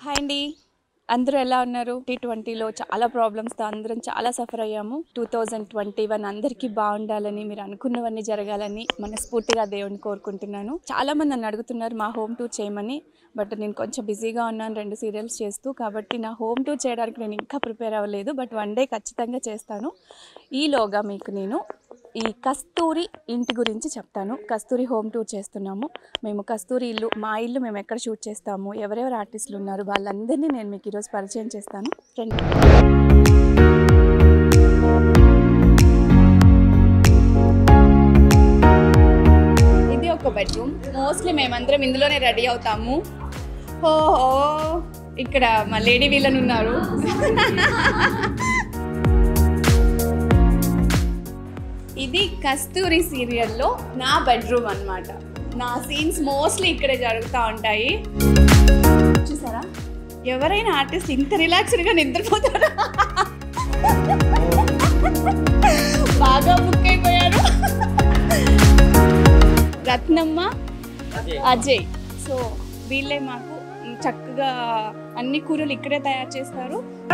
Hi అండి అందరూ ఎలా ఉన్నారు టీ ట్వంటీలో చాలా ప్రాబ్లమ్స్తో అందరం చాలా సఫర్ అయ్యాము టూ థౌజండ్ ట్వంటీ వన్ అందరికీ బాగుండాలని మీరు అనుకున్నవన్నీ జరగాలని మనస్ఫూర్తిగా దేవుని కోరుకుంటున్నాను చాలా మంది నన్ను అడుగుతున్నారు మా హోమ్ టూర్ చేయమని బట్ నేను కొంచెం బిజీగా ఉన్నాను రెండు సీరియల్స్ చేస్తూ కాబట్టి నా హోమ్ టూర్ చేయడానికి నేను ఇంకా ప్రిపేర్ అవ్వలేదు బట్ వన్ డే ఖచ్చితంగా చేస్తాను ఈలోగా మీకు నేను ఈ కస్తూరి ఇంటి గురించి చెప్తాను కస్తూరి హోమ్ టూర్ చేస్తున్నాము మేము కస్తూరి ఇల్లు మా ఇల్లు మేము ఎక్కడ షూట్ చేస్తాము ఎవరెవరు ఆర్టిస్టులు ఉన్నారు వాళ్ళందరినీ నేను మీకు ఈరోజు పరిచయం చేస్తాను రండి ఇది ఒక బెడ్రూమ్ మోస్ట్లీ మేమందరం ఇందులోనే రెడీ అవుతాము ఓహో ఇక్కడ మా లేడీ వీళ్ళని ఉన్నారు ఇది కస్తూరి సీరియల్లో నా బెడ్రూమ్ అన్నమాట నా సీన్స్ మోస్ట్లీ ఇక్కడే జరుగుతూ ఉంటాయి చూసారా ఎవరైనా ఆర్టిస్ట్ ఇంత రిలాక్స్డ్గా నిద్రపోతారా బాగా బుక్ అయిపోయారు రత్నమ్మ అజయ్ సో వీళ్ళే మాకు చక్కగా అన్ని కూరలు ఇక్కడే తయారు చేస్తారు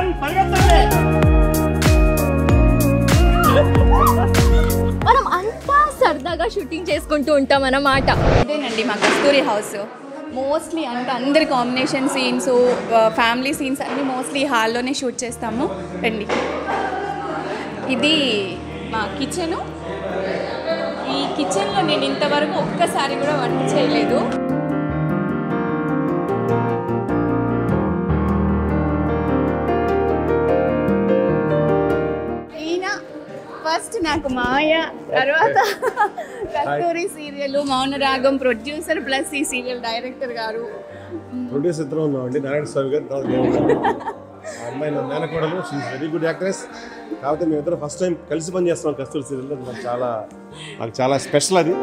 మనం అంతా సరదాగా షూటింగ్ చేసుకుంటూ ఉంటాం అన్నమాట ఇదేనండి మా కస్తూరి హౌస్ మోస్ట్లీ అంటే అందరి కాంబినేషన్ సీన్స్ ఫ్యామిలీ సీన్స్ అన్ని మోస్ట్లీ హాల్లోనే షూట్ చేస్తాము రండి ఇది మా కిచెను ఈ కిచెన్లో నేను ఇంతవరకు ఒక్కసారి కూడా వంట చేయలేదు ఈయన ఫస్ట్ నాకు మాయ తర్వాత Kasturi serial Mounaragam producer plus ఈ సీరియల్ డైరెక్టర్ గారు ప్రొడ్యూస్ ఇద్దరు ఉన్నామండి నారాయణ స్వామి గారు తర్వాత నేను ఉన్నాను. ఆ అమ్మాయి నా మేనకోడలు షీఈ్ వెరీ గుడ్ యాక్ట్రెస్ కాకపోతే మేము ఇద్దరు ఫస్ట్ టైం కలిసి పని చేస్తున్నాం కస్తూరి సీరియల్ నాకు చాలా నాకు చాలా స్పెషల్ అది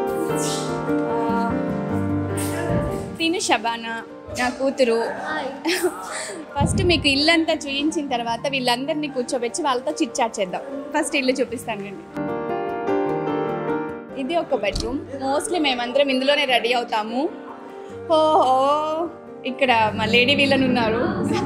తిను శబానా నా కూతురు ఫస్ట్ మీకు ఇల్లంతా చూయించిన తర్వాత వీళ్ళందరినీ కూర్చోబెచ్చి వాళ్ళతో చిట్చాట్ చేద్దాం ఫస్ట్ ఇల్లు చూపిస్తాను రండి ఇది ఒక బెడ్రూమ్ మోస్ట్లీ మేమందరం ఇందులోనే రెడీ అవుతాము ఓహో ఇక్కడ మా లేడీ వీళ్ళని ఉన్నారు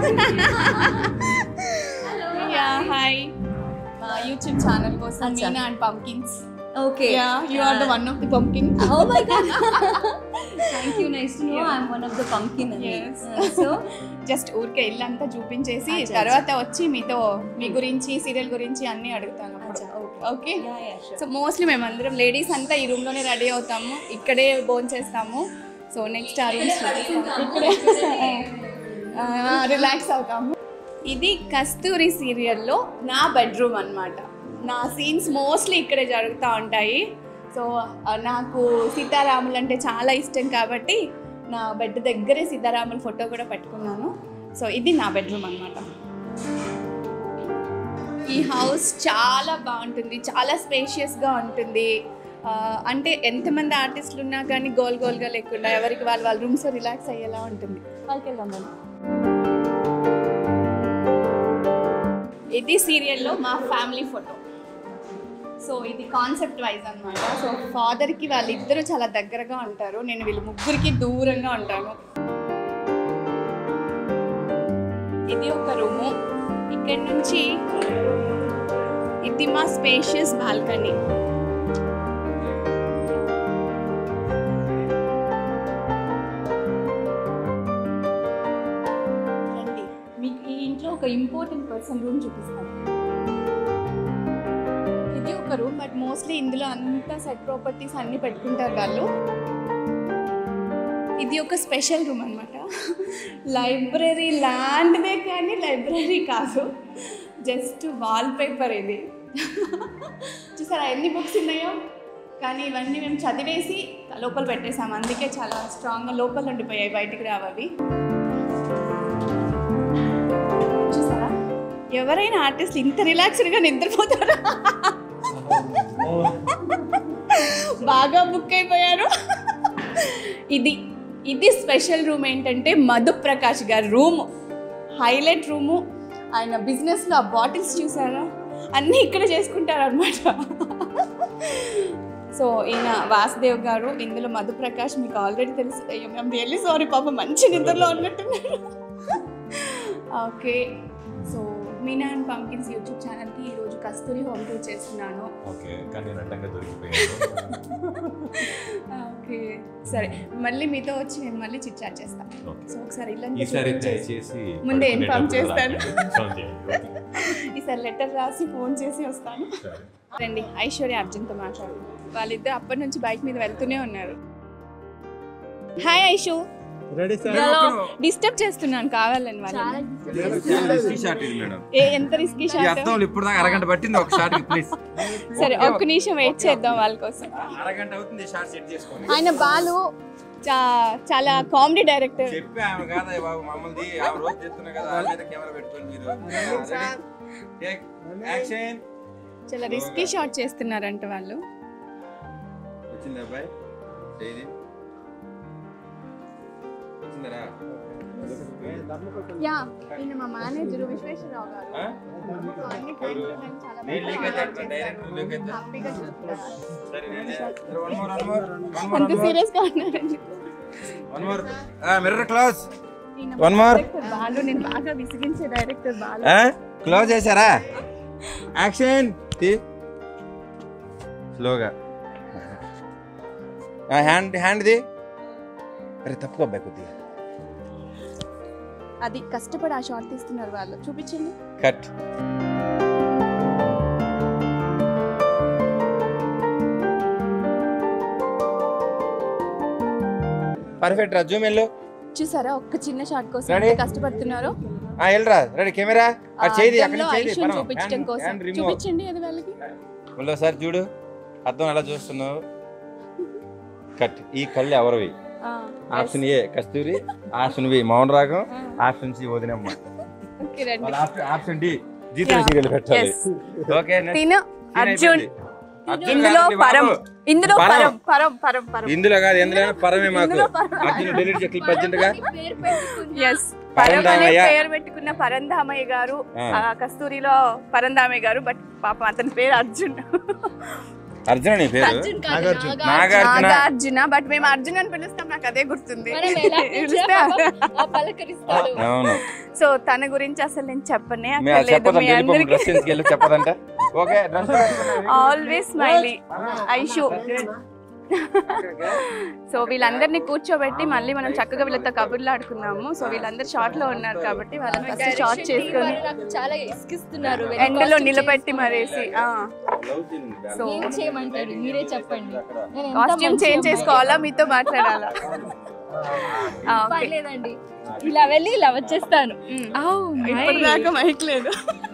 యా హాయ్ మా యూట్యూబ్ ఛానల్ కోసం Meena and pumpkins okay yeah you are the one of the pumpkin oh my God thank you nice to know I am one of the pumpkin Yes. So just ఊరికే ఇల్లంతా చూపించేసి తర్వాత వచ్చి మీతో మీ గురించి serial గురించి అన్నీ అడుగుతాను ఓకే సో మోస్ట్లీ మేమందరం లేడీస్ అంతా ఈ రూమ్లోనే రెడీ అవుతాము ఇక్కడే భోజనం చేస్తాము సో నెక్స్ట్ ఆ రూమ్స్ ఇక్కడే రిలాక్స్ అవుతాము ఇది కస్తూరి సీరియల్లో నా బెడ్రూమ్ అన్నమాట నా సీన్స్ మోస్ట్లీ ఇక్కడే జరుగుతూ ఉంటాయి సో ఆ, నాకు సీతారాములు అంటే చాలా ఇష్టం కాబట్టి నా బెడ్ దగ్గరే సీతారాముల ఫోటో కూడా పెట్టుకున్నాను సో ఇది నా బెడ్రూమ్ అన్నమాట ఈ హౌస్ చాలా బాగుంటుంది చాలా స్పేషియస్గా ఉంటుంది ఆ, అంటే ఎంతమంది ఆర్టిస్టులు ఉన్నా కానీ గోల్ గోల్గా లేకుండా ఎవరికి వాళ్ళ వాళ్ళ రూమ్స్ రిలాక్స్ అయ్యేలా ఉంటుంది వాళ్ళకి వెళ్దాం మనం ఇది సీరియల్లో మా ఫ్యామిలీ ఫోటో సో ఇది కాన్సెప్ట్ వైజ్ అనమాట సో ఫాదర్కి వాళ్ళిద్దరూ చాలా దగ్గరగా ఉంటారు నేను వీళ్ళ ముగ్గురికి దూరంగా ఉంటాను ఇది ఒక రూము ఇక్కడ నుంచి ఇది మా స్పేషియస్ బాల్కనీ రండి మీకు ఈ ఇంట్లో ఒక ఇంపార్టెంట్ పర్సన్ రూమ్ చూపిస్తాను ఇది ఒక రూమ్ బట్ మోస్ట్లీ ఇందులో అంతా సెట్ ప్రాపర్టీస్ అన్నీ పెట్టుకుంటారు వాళ్ళు ఇది ఒక స్పెషల్ రూమ్ అనమాట లైబ్రరీ లాంటిదే కానీ లైబ్రరీ కాదు జస్ట్ వాల్ పేపర్ ఇది చూసారా ఎన్ని బుక్స్ ఉన్నాయో కానీ ఇవన్నీ మేము చదివేసి లోపల పెట్టేసాం అందుకే చాలా స్ట్రాంగ్గా లోపల ఉండిపోయాయి బయటికి రావవి చూసారా ఎవరైనా ఆర్టిస్ట్ ఇంత రిలాక్స్డ్గా నిద్రపోతారా బాగా బుక్ అయిపోయారు ఇది ఇది స్పెషల్ రూమ్ ఏంటంటే మధు ప్రకాష్ గారి రూమ్ హైలైట్ రూము ఆయన బిజినెస్లో ఆ బాటిల్స్ చూసారా అన్నీ ఇక్కడ చేసుకుంటారు అనమాట సో ఈయన వాసుదేవ్ గారు ఇందులో మధుప్రకాష్ మీకు ఆల్రెడీ తెలుసు ఐఎమ్ రియల్లీ సారీ పాప మంచి నిద్రలో ఉన్నట్టున్నారు okay so Meena and pumpkins YouTube ఛానల్కి ఈరోజు కస్తూరి హోమ్ టూర్ చేస్తున్నాను ఓకే కానీ నేను అడ్డంగా దొరికిపోయాను ఓకే సరే మళ్ళీ మీతో వచ్చి నేను మళ్ళీ చిట్ చాట్ చేస్తాను ఓకే. సో ఒకసారి ఇల్లు ఈసారి దయచేసి ముందే ఇన్ఫార్మ్ పడుకునేటప్పుడు చేస్తాను. రాకండి. ఇన్ఫార్మ్ చేయండి. ఓకే. ఈసారి లెటర్ రాసి ఫోన్ చేసి వస్తాను సరే. రండి ఐశ్వర్య అర్జున్తో మాట్లాడు వాళ్ళిద్దరు అప్పటి నుంచి బైక్ మీద వెళ్తూనే ఉన్నారు హాయ్ ఐషు డిస్టర్బ్ చేస్తున్నాను కావాలని చాలా వాళ్ళని చాలా రిస్కీ షాట్ ఇది మేడం ఏ ఎంత రిస్కీ ఈ షాట్ అర్థం ఇప్పుడు దాకా అరగంట పట్టింది ఒక షాట్ ప్లీజ్ సరే ఒక్క నిమిషం వెయిట్ చేద్దాం వాళ్ళ కోసం అరగంట అవుతుంది షాట్ సెట్ చేసుకోండి ఆయన బాలు చా- చాలా కామెడీ డైరెక్టర్ చెప్పి ఆమె కాదా బాబు మమ్మల్ని ఆమె రోజు చెప్తున్నా కదా ఆమె మీద కెమెరా పెట్టుకోండి మీరు టేక్ యాక్షన్ చాలా రిస్కీ షాట్ చేస్తున్నారంట వాళ్ళు వచ్చింది అబ్బాయి చేయి వచ్చిందరా యా ఈయన మా మేనేజర్ విశ్వేశ్వరరావు గారు ఆ? సో అన్ని time to time చాలా నేను బాగా లీక్ అయితే చేస్తారు. డైరెక్ట్ లీక్ అయితే హ్యాపీగా చూస్తున్నారు. సరే one more one more one అంత మోర్ సీరియస్ గా ఉన్నారండి వన్ మోర్ మిర్రర్ క్లోజ్ ఈయన One more. డైరెక్టర్ బాలు నేను బాగా విసిగించే డైరెక్టర్ బాలు క్లోజ్ చేశారా యాక్షన్ తీ స్లోగా హ్యాండ్ హ్యాండ్ ది అరే తప్పుకో అబ్బాయి కొద్దిగా అది కష్టపడి ఆ షాట్ తీస్తున్నారు వాళ్ళు చూపించండి కట్ పర్ఫెక్ట్ రా జూమ్ వెళ్ళు చూసారా ఒక్క చిన్న షాట్ కోసం Ready? ఎంత కష్టపడుతున్నారో ఆ వెళ్ళరా రెడీ కెమెరా ఆ అక్కడ చేయి అక్కడ అద్దంలో చేయి ఐషుని చూపించడం కోసం చూపించండి అది వాళ్ళకి మళ్ళీ ఒకసారి చూడు అర్థం ఎలా చూస్తున్నావు కట్ ఈ కళ్ళు ఎవరివి ఆ, option A Kasturi option B Mouna Ragam option C Vadinamma okay రండి వాళ్ళ ఆప్షన్ ఆప్షన్ డి జీతం Yeah. సీరియల్ పెట్టాలి Yes. Okay next. తిను Scene అర్జున్ అయిపోయింది. అర్జున్ ఇందులో కాదండి పరం బాబు. ఇందులో పరం. పరం పరం పరం పరం ఇందులో కాదు ఎందులో పరమే మాకు ఇందులో పరం. అర్జున్ డెలిట్ చేసి క్లిప్ అర్జెంట్ గా పేరు పెట్టుకున్నా. ఎస్ పరం అనే పరంధామయ్య. పేరు పెట్టుకున్న పరంధామయ్య గారు ఆ. ఆ, కస్తూరిలో పరంధామయ్య గారు బట్ పాపం అతని పేరు అర్జున్ అర్జున్ నీ పేరు అర్జున్ కాదు, నాగార్జున. నాగార్జున. నాగార్జున నాగార్జున బట్ మేము అర్జున్ అని పిలుస్తాం నాకు అదే గుర్తుంది మనం ఎలా పిలిస్తే పిలిచామో ఆ పలకరిస్తాడు అవును సో తన గురించి అసలు నేను చెప్పనే మేము అక్కర్లేదు చెప్పదంటే మీ వెళ్ళిపోము అందరికి డ్రెస్ సెన్స్ వెళ్ళి చెప్పదంట okay dress always smiley Aishu so వీళ్ళందరినీ కూర్చోబెట్టి మళ్ళీ మనం చక్కగా వీళ్ళతో కబుర్లు ఆడుకున్నాము సో వీళ్ళందరూ షార్ట్ లో ఉన్నారు కాబట్టి వాళ్ళని ఫస్ట్ షార్ట్ చేసుకొని వాళ్ళు నాకు చాలా ఇసుకిస్తున్నారు ఎండలో నిలబెట్టి మరేసి సో ఏం చేయమంటారు మీరే చెప్పండి నేను ఎంత కాస్ట్యూమ్ మంచి చేంజ్ అమ్మాయి. చేసుకోవాలా మీతో మాట్లాడాలా ఆ, ఓకే. పర్లేదండి ఇలా వెళ్ళి ఇలా వచ్చేస్తాను ఇప్పటిదాకా మైక్ లేదు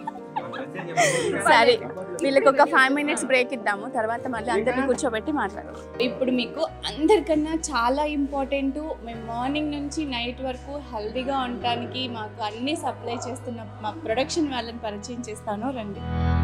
సరే వీళ్ళకి ఒక ఫైవ్ మినిట్స్ బ్రేక్ ఇద్దాము తర్వాత మళ్ళీ అందరిని కూర్చోబెట్టి మాట్లాడదాం ఇప్పుడు మీకు అందరికన్నా చాలా ఇంపార్టెంట్ మేము మార్నింగ్ నుంచి నైట్ వరకు హెల్దీగా ఉండటానికి మాకు అన్ని సప్లై చేస్తున్న మా ప్రొడక్షన్ వాళ్ళని పరిచయం చేస్తాను రండి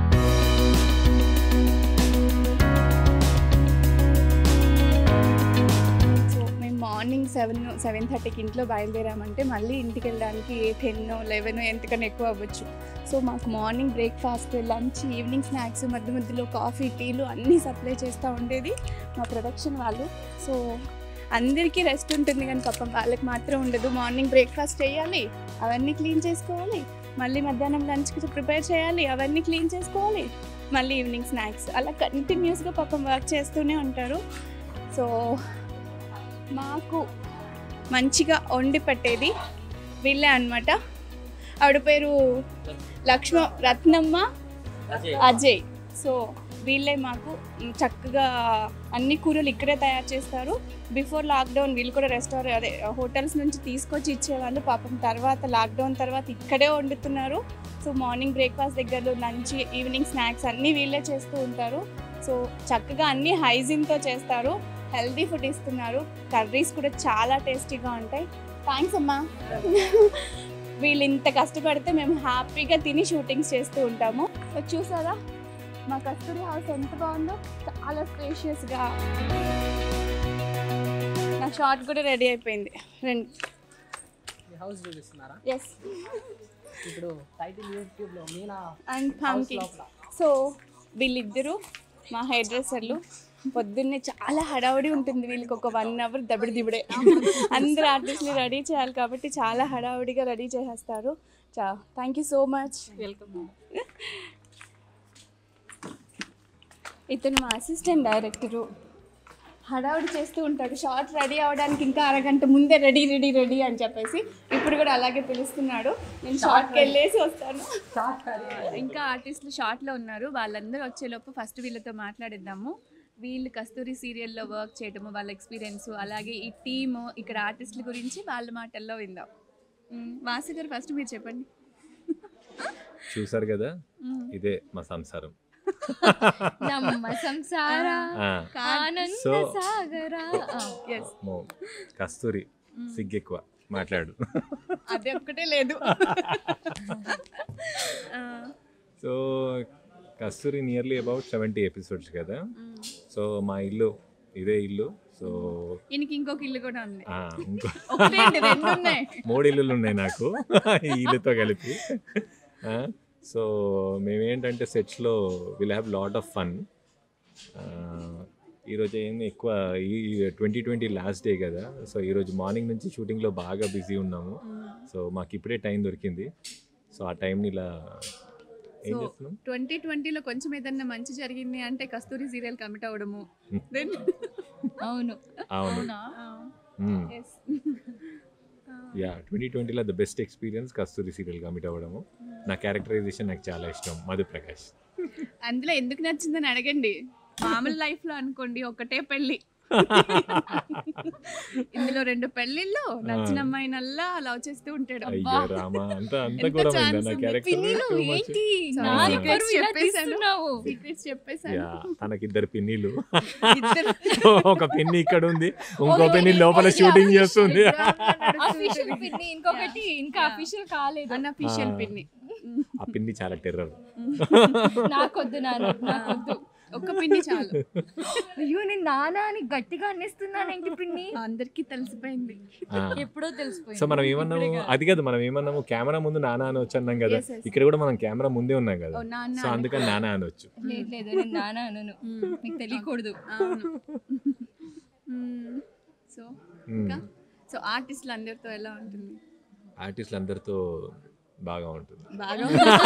సో మేము మార్నింగ్ సెవెన్ సెవెన్ థర్టీకి ఇంట్లో బయలుదేరామంటే మళ్ళీ ఇంటికి వెళ్ళడానికి టెన్ లెవెన్ ఎంతకన్నా ఎక్కువ అవ్వచ్చు సో మాకు morning breakfast lunch evening snacks మధ్య మధ్యలో కాఫీ టీలు అన్నీ సప్లై చేస్తూ ఉండేది మా ప్రొడక్షన్ వాళ్ళు సో అందరికీ రెస్ట్ ఉంటుంది కానీ పాపం వాళ్ళకి మాత్రం ఉండదు మార్నింగ్ బ్రేక్ఫాస్ట్ చేయాలి అవన్నీ క్లీన్ చేసుకోవాలి మళ్ళీ మధ్యాహ్నం లంచ్కి ప్రిపేర్ చేయాలి అవన్నీ క్లీన్ చేసుకోవాలి మళ్ళీ ఈవినింగ్ స్నాక్స్ అలా కంటిన్యూస్గా పాపం వర్క్ చేస్తూనే ఉంటారు సో మాకు మంచిగా వండి పెట్టేది వీళ్ళే అనమాట ఆవిడ పేరు లక్ష్మ రత్నమ్మ అజయ్ సో వీళ్ళే మాకు మ్, చక్కగా అన్ని కూరలు ఇక్కడే తయారు చేస్తారు బిఫోర్ లాక్డౌన్ వీళ్ళు కూడా రెస్టారెంట్ అదే హోటల్స్ నుంచి తీసుకొచ్చి ఇచ్చేవాళ్ళు పాపం తర్వాత లాక్డౌన్ తర్వాత ఇక్కడే వండుతున్నారు సో మార్నింగ్ బ్రేక్ఫాస్ట్ దగ్గరలో లంచ్ ఈవినింగ్ స్నాక్స్ అన్నీ వీళ్ళే చేస్తూ ఉంటారు సో చక్కగా అన్నీ హైజీన్తో చేస్తారు హెల్దీ ఫుడ్ ఇస్తున్నారు కర్రీస్ కూడా చాలా టేస్టీగా ఉంటాయి థ్యాంక్స్ అమ్మా వీళ్ళు ఇంత కష్టపడితే మేము హ్యాపీగా తిని షూటింగ్స్ చేస్తూ ఉంటాము సో చూసారా మా కస్తూరి హౌస్ ఎంత బాగుందో చాలా స్పేషియస్గా నా షార్ట్ కూడా రెడీ అయిపోయింది రండి హౌస్ చూపిస్తున్నారా ఎస్ ఇప్పుడు టైటిల్ యూట్యూబ్ లో మీనా అండ్ పంకి సో వీళ్ళిద్దరూ మా హెయిర్ డ్రెస్సర్లు పొద్దున్నే చాలా హడావుడి ఉంటుంది వీళ్ళకి ఒక వన్ అవర్ దబిడి దిబిడే అందరు ఆర్టిస్ట్ని రెడీ చేయాలి కాబట్టి చాలా హడావుడిగా రెడీ చేసేస్తారు చా thank you so much welcome ఇతను మా అసిస్టెంట్ డైరెక్టరు హడావుడి చేస్తూ ఉంటాడు షార్ట్ రెడీ అవ్వడానికి ఇంకా అరగంట ముందే రెడీ రెడీ రెడీ అని చెప్పేసి ఇప్పుడు కూడా అలాగే పిలుస్తున్నాడు నేను షార్ట్కి వెళ్ళేసి వస్తాను ఇంకా ఆర్టిస్టులు షార్ట్లో ఉన్నారు వాళ్ళందరూ వచ్చేలోపు ఫస్ట్ వీళ్ళతో మాట్లాడిద్దాము వీళ్ళు కస్తూరి సీరియల్లో వర్క్ చేయడము వాళ్ళ ఎక్స్పీరియన్స్ అలాగే ఈ టీము ఇక్కడ ఆర్టిస్టుల గురించి వాళ్ళ మాటల్లో విందాం మ్, వాసు గారు ఫస్ట్ మీరు చెప్పండి చూసారు కదా ఇదే మా సంసారం నమ్మ సంసార ఆ, ఆనంద So- సాగర ఎస్ మో కస్తూరి సిగ్గెక్కువ మాట్లాడు అదే ఒక్కటే లేదు ఆ, so Kasturi nearly about seventy episodes కదా సో మా ఇల్లు ఇదే ఇల్లు సో ఈయనకి ఇంకొక ఇల్లు కూడా ఉంది ఆ, ఇంకో ఒకటే ఏంటి, రెండు ఉన్నాయి మూడు ఇల్లులు ఉన్నాయి నాకు ఈ ఇల్లుతో కలిపి సో మేమేంటంటే సెట్స్లో will have lot of fun ఈరోజు ఏంది ఎక్కువ ఈ ట్వంటీ ట్వంటీ లాస్ట్ డే కదా సో ఈరోజు మార్నింగ్ నుంచి షూటింగ్లో బాగా బిజీ ఉన్నాము సో మాకు ఇప్పుడే టైం దొరికింది సో ఆ టైంని ఇలా ఏం సో చేస్తున్నాం ట్వంటీ ట్వంటీలో కొంచెం ఏదన్నా మంచి జరిగింది అంటే కస్తూరి సీరియల్ కమిట్ అవడము దెన్ అవును అవును యా ట్వంటీ ట్వంటీలో the best experience Kasturi serial commit అవ్వడము నా క్యారెక్టరైజేషన్ నాకు చాలా ఇష్టం మధు ప్రకాష్ అందులో ఎందుకు నచ్చిందని అడగండి మామూలు లైఫ్ లో అనుకోండి ఒకటే పెళ్లి ఇందులో రెండు పెళ్లిళ్ళు నచ్చిన అమ్మాయినల్లా లవ్ చేస్తూ ఉంటాడు అయ్యో రామా అంత అంత ఎంత కూడా chance నా ఉంది. పిన్నిలు క్యారెక్టర్ ఏంటి Sorry, నా secrets నెంబర్ ఇలా చెప్పేశాను. తీస్తున్నావు సీక్రెట్స్ చెప్పేశాను యా తనకిద్దరు పిన్నిలు ఇద్దరు ఒక పిన్ని ఇక్కడ ఉంది ఇంకో పిన్ని లోపల షూటింగ్ చేస్తుంది అఫీషియల్ పిన్ని ఇంకొకటి ఇంకా అఫీషియల్ కాలేదు అన్అఫీషియల్ ఆ. పిన్ని ఆ పిన్ని చాలా టెర్రర్ నాకొద్దు నాన్న నాకొద్దు ఒక్క పిన్ని చాలు అయ్యో నేను నానా అని గట్టిగా అన్నిస్తున్నానేంటి పిన్ని అందరికీ తెలిసిపోయింది ఎప్పుడో తెలిసిపోయింది సో మనం ఏమన్నాము అది కాదు మనం ఏమన్నాము కెమెరా ముందు నానా అని వచ్చి అన్నాం కదా Yes, yes. ఇక్కడ కూడా మనం కెమెరా ముందే ఉన్నాం కదా ఓ నాన్న సో అందుకని నానా అనొచ్చు లేదు లేదు నేను నానా అనను మీకు తెలియకూడదు అవును సో మ్మ్. ఇంకా సో ఆర్టిస్టులు అందరితో ఎలా ఉంటుంది ఆర్టిస్టులు అందరితో బాగా ఉంటుంది బాగా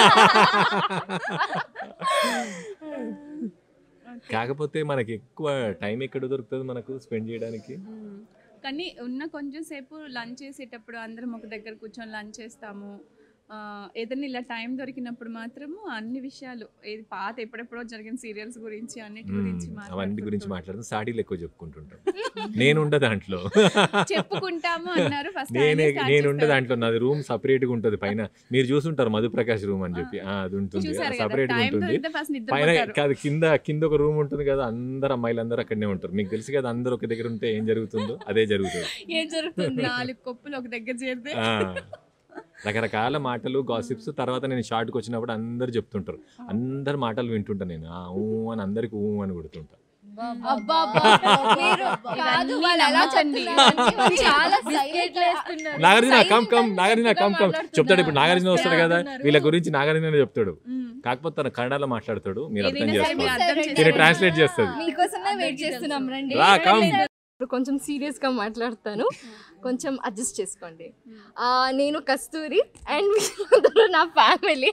కాకపోతే మనకి ఎక్కువ టైం ఎక్కడ దొరుకుతుంది మనకు స్పెండ్ చేయడానికి మ్మ్. కానీ ఉన్న కొంచెం సేపు లంచ్ చేసేటప్పుడు అందరం ఒక దగ్గర కూర్చొని లంచ్ చేస్తాము ఆ, ఏదైనా ఇలా టైం దొరికినప్పుడు మాత్రము అన్ని విషయాలు ఏది పాత ఎప్పుడెప్పుడో జరిగిన సీరియల్స్ గురించి అన్నిటి గురించి మ్మ్. అవన్నీ గురించి మాట్లాడుకుంటూ మాట్లాడుతాం సాడీలు ఎక్కువ చెప్పుకుంటుంటాం నేను ఉండ దాంట్లో చెప్పుకుంటాము అన్నారు ఫస్ట్ నేనే నేను ఉండే దాంట్లో నాది రూమ్ సపరేట్ గా ఉంటది పైన మీరు చూసుంటారు మధుప్రకాష్ రూమ్ అని చెప్పి ఆ, అది ఉంటుంది చూసారు కదా సపరేట్ గా టైం ఉంటుంది దొరికితే ఫస్ట్ పైన నిద్రపోతారు కాదు కింద కింద ఒక రూమ్ ఉంటుంది కదా అందరు అమ్మాయిలు అందరూ అక్కడనే ఉంటారు మీకు తెలుసు కదా అందరూ ఒక దగ్గర ఉంటే ఏం జరుగుతుందో అదే జరుగుతుంది ఏం జరుగుతుంది నాలుగు కొప్పులు ఒక దగ్గర చేరితే ఆ, రకరకాల మాటలు గాసిప్స్ తర్వాత నేను షార్ట్కి వచ్చినప్పుడు అందరు చెప్తుంటారు అందరు మాటలు వింటుంటా నేను ఆ ఊ అని అందరికి ఊ అని కొడుతుంటా అబ్బా అబ్బా, మీరు కాదు ఇవన్నీ వాళ్ళు ఎలా నమ్మకండి. చెప్తున్నారంటే వాళ్ళు చాలా సైలెంట్ వేస్తున్నారు Nagarjuna come come Silent Nagarjuna గా కమ్ కమ్ మాట్లాడుతున్నారు. చెప్తాడు ఇప్పుడు నాగార్జున వస్తాడు కదా మాట్లాడుతున్నారు. వీళ్ళ గురించి నాగార్జున చెప్తాడు మ్మ్. కాకపోతే తన కన్నడలో మాట్లాడతాడు మీరు అర్థం ఏదైనా సరే మీరు చేసుకోవాలి అర్థం తినే తినే చేసుకోవాలి. ట్రాన్స్లేట్ చేస్తుంది మీకోసమే వెయిట్ చేస్తున్నాం రండి రా, come. ఇప్పుడు కొంచెం సీరియస్గా మాట్లాడతాను కొంచెం అడ్జస్ట్ చేసుకోండి ఆ, నేను కస్తూరి అండ్ మీరందరూ నా ఫ్యామిలీ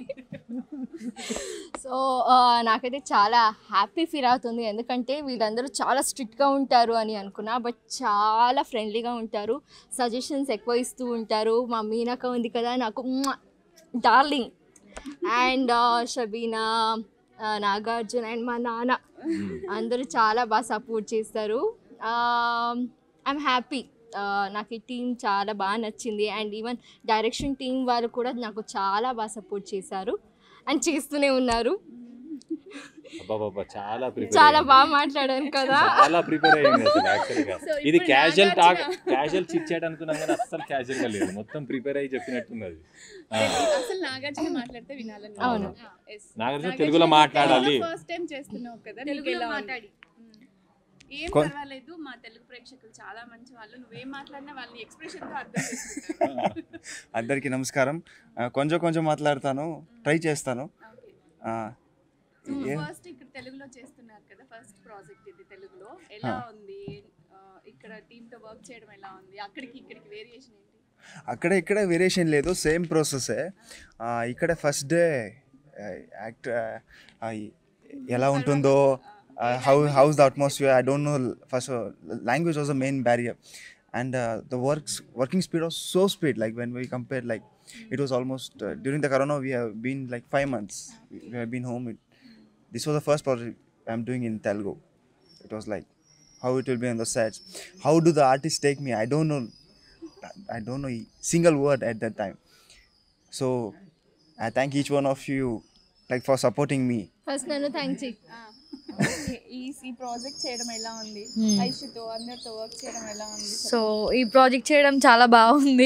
సో నాకైతే చాలా హ్యాపీ ఫీల్ అవుతుంది ఎందుకంటే వీళ్ళందరూ చాలా స్ట్రిక్ట్గా ఉంటారు అని అనుకున్నా బట్ చాలా ఫ్రెండ్లీగా ఉంటారు సజెషన్స్ ఎక్కువ ఇస్తూ ఉంటారు మా మీనక ఉంది కదా నాకు డార్లింగ్ అండ్ షబీనా ఆ, నాగార్జున అండ్ మా నాన్న అందరూ చాలా బాగా సపోర్ట్ చేస్తారు ఐఎమ్ హ్యాపీ నాకు ఈ టీం చాలా బాగా నచ్చింది అండ్ ఈవెన్ డైరెక్షన్ టీం వాళ్ళు కూడా నాకు చాలా బాగా సపోర్ట్ చేశారు అండ్ చేస్తూనే ఉన్నారు అబ్బాబాబా చాలా ప్రిపేర్ చాలా బాగా మాట్లాడాను కదా చాలా ప్రిపేర్ అయ్యింది అసలు యాక్చువల్గా So, ఇది ఇప్పుడు casual talk Nagarjuna- casual chit chat అనుకున్నాం కానీ అస్సలు క్యాజువల్ గా లేదు మొత్తం ప్రిపేర్ అయ్యి చెప్పినట్టున్నది ఆ. అసలు నాగార్జున మాట్లాడితే వినాలని అవును. నాగార్జున తెలుగులో మాట్లాడాలి. ఫస్ట్ టైం చేస్తున్నావు కదా నీకు తెలుగులో ఎలా ఉంది? మాట్లాడి. మ్మ్. ఏం కొ- పర్వాలేదు మా తెలుగు ప్రేక్షకులు చాలా మంచి వాళ్ళు నువ్వేం మాట్లాడినా వాళ్ళని ఎక్స్ప్రెషన్ తో అర్థం చేసుకుంటారు అందరికీ నమస్కారం ఆ, కొంచెం కొంచెం మాట్లాడతాను ట్రై చేస్తాను Okay. ఆ, ఏ- ఫస్ట్ ఇక్కడ తెలుగులో చేస్తున్నారు కదా ఫస్ట్ ప్రాజెక్ట్ ఇది తెలుగులో ఎలా ఉంది ఆ, ఇక్కడ టీమ్ తో వర్క్ చేయడం ఎలా ఉంది అక్కడికి ఇక్కడికి వేరియేషన్ ఏంటి అక్కడ ఇక్కడ వేరియేషన్ లేదు సేమ్ ప్రాసెసే ఇక్కడ ఫస్ట్ డే యాక్ట్ ఎలా ఉంటుందో how house the atmosphere I don't know first language was the main barrier and the works working speed was so speed like when we compare like it was almost during the corona we have been like five months we have been home it this was the first project I'm doing in Telugu it was like how it will be on the sets how do the artists take me i don't know i don't know a single word at that time so i thank each one of you like for supporting me first నన్ను thank చెయ్యి ఈ ఈ project చేయడం ఎలా ఉంది ఐషుతో అందరితో work చేయడం ఎలా ఉంది సో ఈ ప్రాజెక్ట్ చేయడం చాలా బాగుంది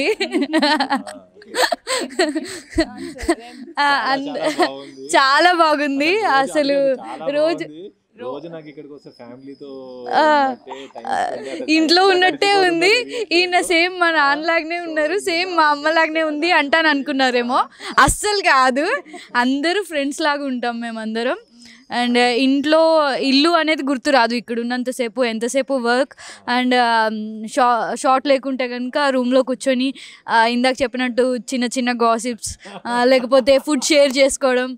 ఆ, అంద- చాలా బాగుంది అసలు రోజు రోజు నాకు ఇక్కడికి వస్తే ఫ్యామిలీతో ఆ, ఇంట్లో ఉన్నట్టే ఉంది ఈయన సేమ్ మా నాన్నలాగానే ఉన్నారు సేమ్ మా అమ్మలాగానే ఉంది అంటాను అనుకున్నారేమో అస్సలు కాదు అందరూ ఫ్రెండ్స్ లాగా ఉంటాం మేమందరం అండ్ ఇంట్లో ఇల్లు అనేది గుర్తు రాదు ఇక్కడ ఉన్నంతసేపు ఎంతసేపు వర్క్ అండ్ షా షార్ట్ లేకుంటే కనుక రూమ్లో కూర్చొని ఆ, ఇందాక చెప్పినట్టు చిన్న చిన్న గాసిప్స్ లేకపోతే ఫుడ్ షేర్ చేసుకోవడం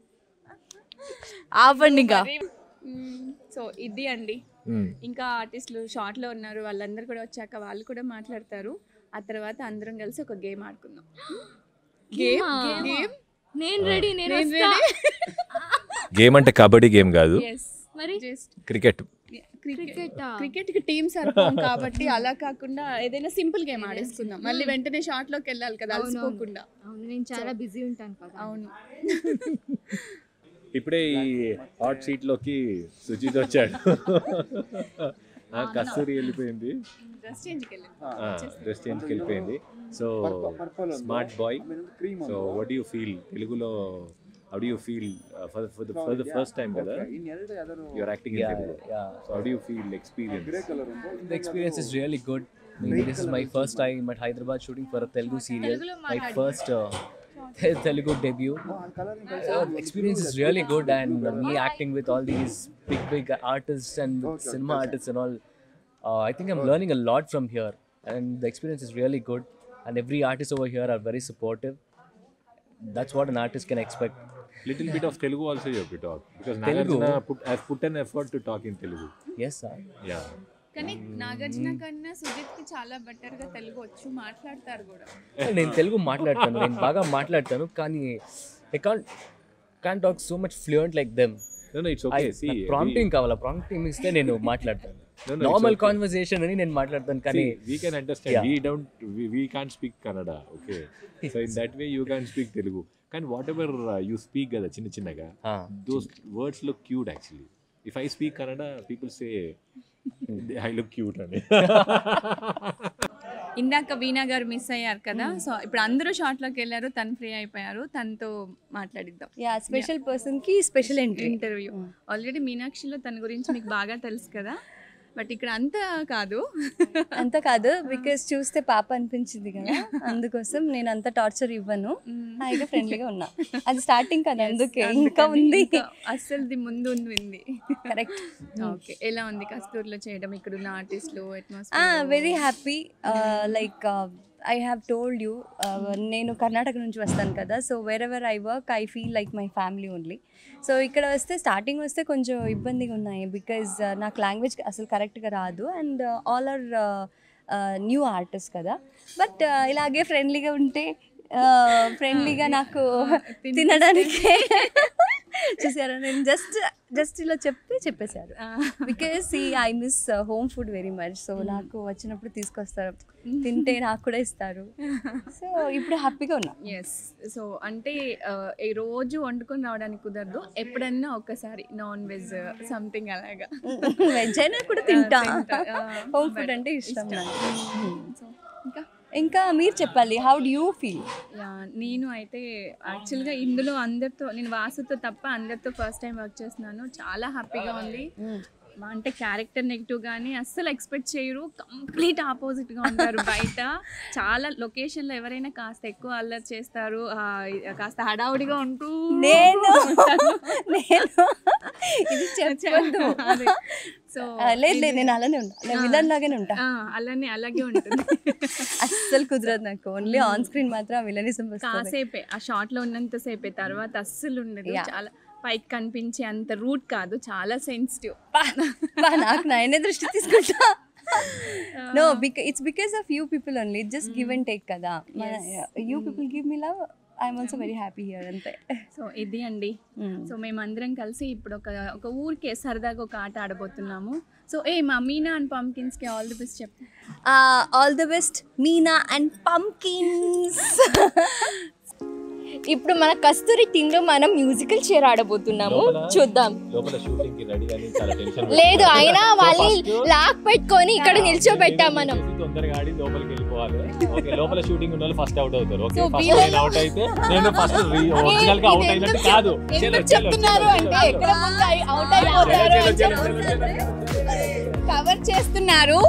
ఆపండి ఇంకా సో ఇది అండి ఇంకా ఆర్టిస్టులు షార్ట్ లో ఉన్నారు వాళ్ళందరూ కూడా వచ్చాక వాళ్ళు కూడా మాట్లాడతారు ఆ తర్వాత అందరం కలిసి ఒక గేమ్ ఆడుకుందాం గేమ్ గేమ్ నేను రెడీ నేను నేను వస్తా. గేమ్ అంటే కబడ్డీ గేమ్ కాదు ఎస్ మరి just cricket cricket cricket cricket కి టీమ్ సరిపోం కాబట్టి అలా కాకుండా ఏదైనా సింపుల్ గేమ్ ఆడేసుకుందాం మళ్ళీ వెంటనే షార్ట్ లోకి వెళ్ళాలి కదా అవునవును. అలసిపోకుండా అవును నేను చాలా బిజీ ఉంటాను కదా అవును ఇప్పుడే ఈ హాట్ సీట్ లోకి సుజిత్ వచ్చాడు ఆ, కస్తూరి వెళ్ళిపోయింది డ్రెస్ చేంజ్కి వెళ్ళాం డ్రెస్ చేంజ్కి వెళ్ళిపోయింది so smart boy so what you feel తెలుగులో how do you feel for for for the first time కదా you're acting in Telugu yeah. So how do you feel experience The experience is really good. I mean, this is my first time at Hyderabad shooting for a Telugu serial. My first uh, Telugu debut. Uh, experience is really good, and uh, me acting with all these big, big artists and with cinema artists and all. Uh, I think I'm learning a lot from here, and the experience is really good. And every artist over here are very supportive. That's what an artist can expect. Little bit of Telugu also you to talk because Telugu? Nagarjuna put has put an effort to talk in Telugu. Yes, sir. Yeah. కానీ నాగార్జున కన్నా సుజిత్ కి చాలా better గా తెలుగు వచ్చు మాట్లాడతారు కూడా నేను తెలుగు మాట్లాడతాను నేను బాగా మాట్లాడతాను కానీ I can't can't talk so much fluent like them No, no, it's okay. See, prompting కావాలా ప్రాంప్టింగ్ ఇస్తే నేను మాట్లాడతాను No, no, it's normal okay. Conversation అని నేను మాట్లాడతాను కానీ See, we can understand. Yeah. We don't. We, we can't speak Kannada. Okay. so in that way, you can speak Telugu. And whatever uh, you speak, కదా చిన్న చిన్నగా Ah. those words look cute actually. If I speak Kannada, people say I look cute అని. ఇందాక వీణా గారు miss అయ్యారు కదా so ఇప్పుడు అందరూ షార్ట్ లోకి వెళ్ళారు తను ఫ్రీ అయిపోయారు తనతో మాట్లాడిద్దాం యా స్పెషల్ పర్సన్ కి స్పెషల్ ఎంట్రీ ఇంటర్వ్యూ ఆల్రెడీ మీనాక్షిలో తన గురించి మీకు బాగా తెలుసు కదా బట్ ఇక్కడ అంతా కాదు అంత కాదు బికాస్ చూస్తే పాప అనిపించింది కదా అందుకోసం నేను అంత టార్చర్ ఇవ్వను హాయిగా ఫ్రెండ్లీగా ఉన్నా అది స్టార్టింగ్ కదా అందుకే ఇంకా ఉంది అస్సలుది ముందు ఉంది కరెక్ట్ ఓకే ఎలా ఉంది కస్తూర్లో చేయడం ఇక్కడ ఉన్న ఆర్టిస్టులు very atmosphere happy like I have told you నేను కర్ణాటక నుంచి వస్తాను కదా so wherever I work I feel like my family only so ఇక్కడ వస్తే స్టార్టింగ్ వస్తే కొంచెం ఇబ్బందిగా ఉన్నాయి బికాజ్ నాకు లాంగ్వేజ్ అసలు కరెక్ట్గా రాదు and all are new artist కదా బట్ ఇలాగే ఫ్రెండ్లీగా ఉంటే ఫ్రెండ్లీగా నాకు తినడానికి చూసారా నేను జస్ట్ జస్ట్ ఇలా చెప్పి చెప్పేశారు బికాస్ ఈ I miss home food very much so నాకు వచ్చినప్పుడు తీసుకొస్తారు తింటే నాకు కూడా ఇస్తారు సో ఇప్పుడు హ్యాపీగా ఉన్నా ఎస్ సో అంటే ఆ, ఈ రోజు వండుకొని రావడానికి కుదరదు ఎప్పుడన్నా ఒక్కసారి నాన్ వెజ్ సంథింగ్ అలాగా వెజ్ అయినా కూడా తింటా తింటా. ఆ, హోమ్ ఫుడ్ but అంటే ఇష్టం నాకు సో ఇంకా ఇంకా మీరు చెప్పాలి how do you feel yeah, నేను అయితే యాక్చువల్గా ఇందులో అందరితో నేను వాసుతో తప్ప అందరితో ఫస్ట్ టైం వర్క్ చేస్తున్నాను చాలా హ్యాపీగా ఉంది అంటే క్యారెక్టర్ నెగిటివ్ కానీ అస్సలు ఎక్స్పెక్ట్ చేయరు కంప్లీట్ ఆపోజిట్ గా ఉంటారు బయట చాలా లొకేషన్ లో ఎవరైనా కాస్త ఎక్కువ అల్లరి చేస్తారు ఆ, కాస్త హడావుడిగా ఉంటూ నేను నేను ఇది చెప్పొద్దు అదే. సో ఆ, లేదు లేదు నేను అలానే ఉంటా నేను విలన్ లాగానే ఉంటా ఆ, అలానే అలాగే ఉంటుంది అస్సలు కుదరదు నాకు ఓన్లీ ఆన్ స్క్రీన్ మాత్రం విలనిజం వస్తుంది కాసేపే ఆ షార్ట్ లో ఉన్నంత సేపే తర్వాత అస్సలు ఉండదు Yeah. చాలా పైకి కనిపించే అంత రూట్ కాదు చాలా సెన్సిటివ్ బా, నాకు నాయనే దృష్టి తీసుకుంటా no because it's because of you people only just give and take కదా you people give me love I'm also very happy here అంతే సో ఇది అండి సో మేమందరం కలిసి ఇప్పుడు ఒక ఒక ఊరికే సరదాగా ఒక ఆట ఆడబోతున్నాము సో ఏ మా మీనా అండ్ పంకిన్స్ కి ఆల్ ది బెస్ట్ చెప్పు all the best Meena and pumpkins ఇప్పుడు మన కస్తూరి టీమ్ లో మనం మ్యూజికల్ చైర్ ఆడబోతున్నాము లోపల- చూద్దాం లోపల షూటింగ్ కి రెడీ అని చాలా టెన్షన్ లేదు అయినా వాళ్ళని లాక్ పెట్టుకొని ఇక్కడ నిల్చోబెట్టాం మనం తొందరగా ఆడి లోపలికి వెళ్ళిపోవాలి ఓకే లోపల షూటింగ్ ఉన్న వాళ్ళు ఫస్ట్ అవుట్ అవుతారు ఓకే So, ఫస్ట్ we నేను అవుట్ అయితే నేను ఫస్ట్ ఒరిజినల్ గా అవుట్ అయినట్టు కాదు చలో ఎందుకు చలో చెప్తున్నారు అంటే ఎక్కడ ముందు అవుట్ అయిపోతారు అని చెప్పి కవర్ చేస్తున్నారు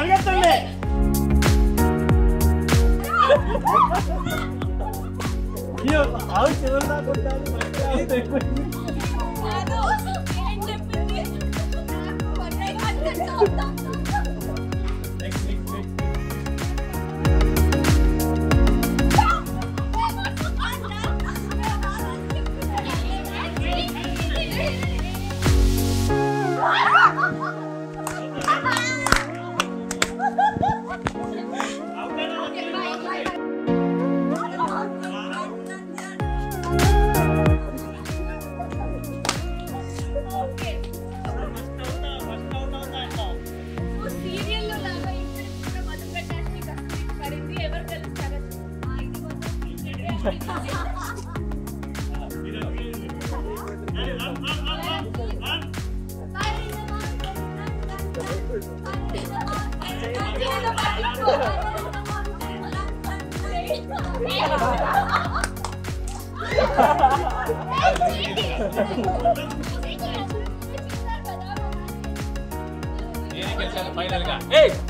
ఫైనల్ గా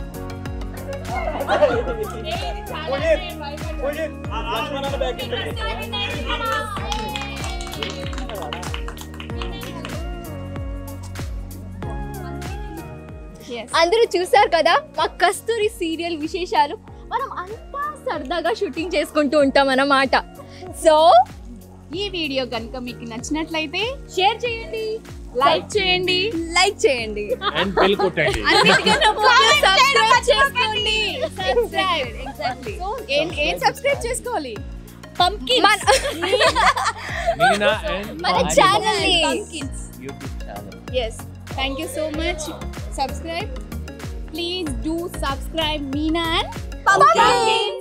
అందరూ చూసారు కదా మా కస్తూరి సీరియల్ విశేషాలు మనం అంతా సరదాగా షూటింగ్ చేసుకుంటూ ఉంటాం అన్నమాట సో ఈ వీడియో కనుక మీకు నచ్చినట్లయితే షేర్ చేయండి లైక్ చేయండి లైక్ చేయండి అండ్ బెల్ కొట్టండి సబ్స్క్రైబ్ చేసుకోండి సబ్స్క్రైబ్ ఎగ్జాక్ట్లీ ఏం ఏం సబ్స్క్రైబ్ చేసుకోవాలి పంకిన్ మీనా అండ్ మన ఛానల్ ని YouTube channel yes thank you so much subscribe please do subscribe Meena and Pumpkin.